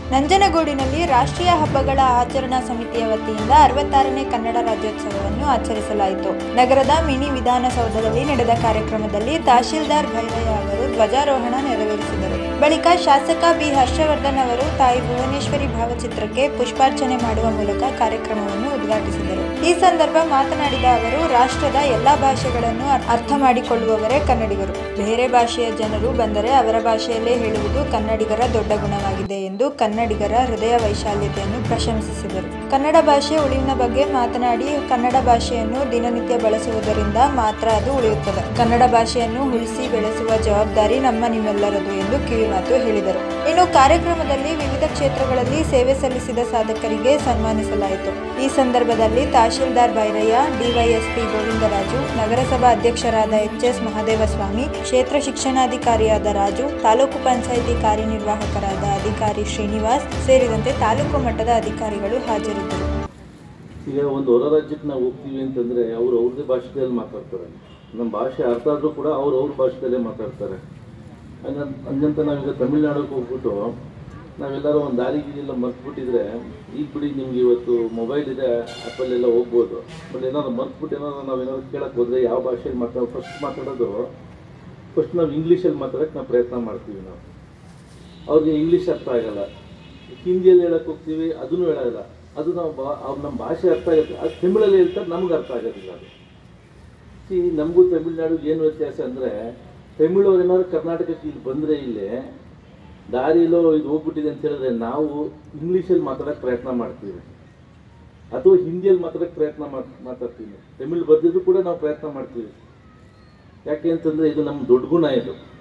ನಂಜನಗೂಡಿನಲ್ಲಿ ರಾಷ್ಟ್ರೀಯ ಹಬ್ಬಗಳ ಆಚರಣಾ ಸಮಿತಿಯ ವತಿಯಿಂದ ಅರವತ್ತಾರನೇ ಕನ್ನಡ ರಾಜ್ಯೋತ್ಸವವನ್ನು ಆಚರಿಸಲಾಯಿತು ನಗರದ ಮಿನಿ ವಿಧಾನಸೌಧದಲ್ಲಿ ನಡೆದ ಕಾರ್ಯಕ್ರಮದಲ್ಲಿ ತಹಶೀಲ್ದಾರ್ ಭೈರಯ್ಯ ಅವರು ಧ್ವಜಾರೋಹಣ ನೆರವೇರಿಸಿದರು ಬಳಿಕ ಶಾಸಕ ಬಿ ಹರ್ಷವರ್ಧನ್ ಅವರು ತಾಯಿ ಭುವನೇಶ್ವರಿ ಭಾವಚಿತ್ರಕ್ಕೆ ಪುಷ್ಪಾರ್ಚನೆ ಮಾಡುವ ಮೂಲಕ ಕಾರ್ಯಕ್ರಮವನ್ನು ಉದ್ಘಾಟಿಸಿದರು ಈ ಸಂದರ್ಭ ಮಾತನಾಡಿದ ಅವರು ರಾಷ್ಟ್ರದ ಎಲ್ಲಾ ಭಾಷೆಗಳನ್ನು ಅರ್- ಅರ್ಥ ಮಾಡಿಕೊಳ್ಳುವವರೇ ಕನ್ನಡಿಗರು ಬೇರೆ ಭಾಷೆಯ ಜನರು ಬಂದರೆ ಅವರ ಭಾಷೆಯಲ್ಲೇ ಹೇಳುವುದು ಕನ್ನಡಿಗರ ದೊಡ್ಡ ಗುಣವಾಗಿದೆ ಎಂದು ಕನ್ನಡಿಗರ ಹೃದಯ ವೈಶಾಲ್ಯತೆಯನ್ನು ಪ್ರಶಂಸಿಸಿದರು ಕನ್ನಡ ಭಾಷೆ ಉಳಿವಿನ ಬಗ್ಗೆ ಮಾತನಾಡಿ ಕನ್ನಡ ಭಾಷೆಯನ್ನು ದಿನನಿತ್ಯ ಬಳಸುವುದರಿಂದ ಮಾತ್ರ ಅದು ಉಳಿಯುತ್ತದೆ ಕನ್ನಡ ಭಾಷೆಯನ್ನು ಉಳಿಸಿ ಬೆಳೆಸುವ ಜವಾಬ್ದಾರಿ ನಮ್ಮ ನಿಮ್ಮೆಲ್ಲರದು ಎಂದು ಕಿವಿಮಾತು ಹೇಳಿದರು ಇನ್ನು ಕಾರ್ಯಕ್ರಮದಲ್ಲಿ ವಿವಿಧ ಕ್ಷೇತ್ರಗಳಲ್ಲಿ ಸೇವೆ ಸಲ್ಲಿಸಿದ ಸಾಧಕರಿಗೆ ಸನ್ಮಾನಿಸಲಾಯಿತು ಈ ಸಂದರ್ಭದಲ್ಲಿ ತಹಶೀಲ್ದಾರ್ ಭೈರಯ್ಯ ಡಿವೈಎಸ್ಪಿ ಗೋವಿಂದರಾಜು ನಗರಸಭಾ ಅಧ್ಯಕ್ಷರಾದ ಎಚ್ ಎಸ್ ಮಹದೇವಸ್ವಾಮಿ ಕ್ಷೇತ್ರ ಶಿಕ್ಷಣಾಧಿಕಾರಿಯಾದ ರಾಜು ತಾಲೂಕು ಪಂಚಾಯಿತಿ ಕಾರ್ಯನಿರ್ವಾಹಕರಾದ ಅಧಿಕಾರಿ ಶ್ರೀನಿವಾಸ್ ಸೇರಿದಂತೆ ತಾಲೂಕು ಮಟ್ಟದ ಅಧಿಕಾರಿಗಳು ಹಾಜರಿದ್ದರು ಈಗ ಒಂದು ಹೊರ ರಾಜ್ಯಕ್ಕೆ ನಾವು ಹೋಗ್ತೀವಿ ಅಂತಂದರೆ ಅವರು ಅವ್ರದ್ದೇ ಭಾಷೆಯಲ್ಲಿ ಮಾತಾಡ್ತಾರೆ ನಮ್ಮ ಭಾಷೆ ಅರ್ಥ ಆದರೂ ಕೂಡ ಅವ್ರು ಅವ್ರ ಭಾಷೆಯಲ್ಲೇ ಮಾತಾಡ್ತಾರೆ ಹಂಗಂತ ಹಂಗಂತ ನಾವೀಗ ತಮಿಳ್ನಾಡಿಗೆ ಹೋಗ್ಬಿಟ್ಟು ನಾವೆಲ್ಲರೂ ಒಂದು ದಾರಿ ಗೀರಿಯೆಲ್ಲ ಮರ್ತ್ಬಿಟ್ಟಿದ್ರೆ ಈಗ ಬಿಡಿ ನಿಮ್ಗೆ ಇವತ್ತು ಮೊಬೈಲ್ ಇದೆ ಆ್ಯಪಲ್ಲೆಲ್ಲ ಹೋಗ್ಬೋದು ಬಟ್ ಏನಾದ್ರು ಮರ್ತ್ಬಿಟ್ಟು ಏನಾದ್ರು ನಾವೇನಾದ್ರು ಕೇಳಕ್ಕೆ ಹೋದರೆ ಯಾವ ಭಾಷೆಯಲ್ಲಿ ಮಾತಾಡೋ ಫಸ್ಟ್ ಮಾತಾಡೋದು ಫಸ್ಟ್ ನಾವು ಇಂಗ್ಲೀಷಲ್ಲಿ ಮಾತಾಡೋಕ್ಕೆ ನಾವು ಪ್ರಯತ್ನ ಮಾಡ್ತೀವಿ ನಾವು ಅವ್ರಿಗೆ ಇಂಗ್ಲೀಷ್ ಅರ್ಥ ಆಗಲ್ಲ ಹಿಂದಿಯಲ್ಲಿ ಹೇಳಕ್ಕೆ ಹೋಗ್ತೀವಿ ಅದನ್ನು ಹೇಳೋಲ್ಲ ಅದು ನಾವು ಬಾ ಅವ್ರು ನಮ್ಮ ಭಾಷೆ ಅರ್ಥ ಆಗುತ್ತೆ ಅದು ತಮಿಳಲ್ಲಿ ಹೇಳ್ತಾರೆ ನಮ್ಗೆ ಅರ್ಥ ಆಗೋದಿಲ್ಲ ಅದು ಸಿ ನಮಗೂ ತಮಿಳ್ನಾಡಿಗೆ ಏನು ವ್ಯತ್ಯಾಸ ಅಂದರೆ ತಮಿಳವ್ರು ಏನಾದ್ರು ಕರ್ನಾಟಕಕ್ಕೆ ಇಲ್ಲಿ ಬಂದರೆ ಇಲ್ಲಿ ದಾರಿಲೋ ಇದು ಹೋಗ್ಬಿಟ್ಟಿದೆ ಅಂತ ಹೇಳಿದ್ರೆ ನಾವು ಇಂಗ್ಲೀಷಲ್ಲಿ ಮಾತಾಡೋಕ್ಕೆ ಪ್ರಯತ್ನ ಮಾಡ್ತೀವಿ ಅಥವಾ ಹಿಂದಿಯಲ್ಲಿ ಮಾತಾಡೋಕ್ಕೆ ಪ್ರಯತ್ನ ಮಾಡ್ ಮಾತಾಡ್ತೀವಿ ತಮಿಳ್ ಬರ್ದಿದ್ರು ಕೂಡ ನಾವು ಪ್ರಯತ್ನ ಮಾಡ್ತೀವಿ ಯಾಕೆ ಅಂತಂದರೆ ಇದು ನಮ್ಮ ದೊಡ್ಡ ಗುಣ ಇದು